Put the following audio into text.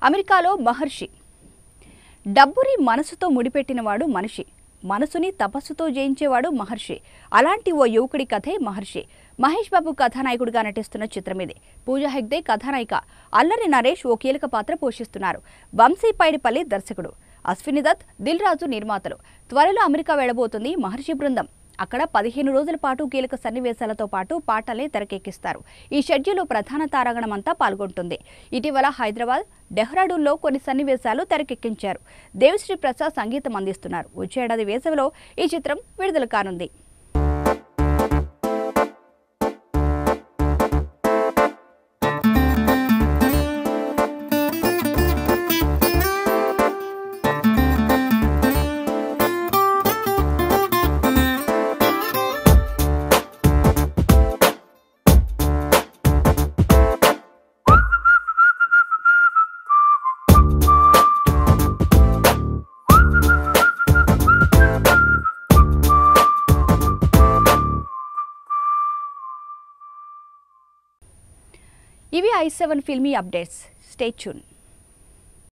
అమెరికాలో మహర్షి డబ్బుని మనసుతో ముడిపెట్టినవాడు మనిషి మనసుని తపస్సుతో జయించేవాడు మహర్షి అలాంటి ఓ యువకుడి కథే మహర్షి మహేష్ బాబు కథానాయకుడిగా నటిస్తున్న చిత్రం ఇది పూజా హెగ్డే కథానాయిక అల్లరి నరేష్ ఓ కీలక పాత్ర పోషిస్తున్నారు వంశీ పైడిపల్లి దర్శకుడు అశ్విని దత్ దిల్ రాజు నిర్మాతలు త్వరలో అమెరికా వెళ్లబోతుంది మహర్షి బృందం అక్కడ పదిహేను రోజుల పాటు కీలక సన్నివేశాలతో పాటు పాటల్ని తెరకెక్కిస్తారు ఈ షెడ్యూల్లో ప్రధాన తారాగణం అంతా పాల్గొంటుంది ఇటీవల హైదరాబాద్ డెహ్రాడూన్లో కొన్ని సన్నివేశాలు తెరకెక్కించారు దేవిశ్రీ ప్రసాద్ సంగీతం అందిస్తున్నారు వచ్చే ఏడాది వేసవిలో ఈ చిత్రం విడుదల కానుంది ఇవి I seven filmy updates stay tune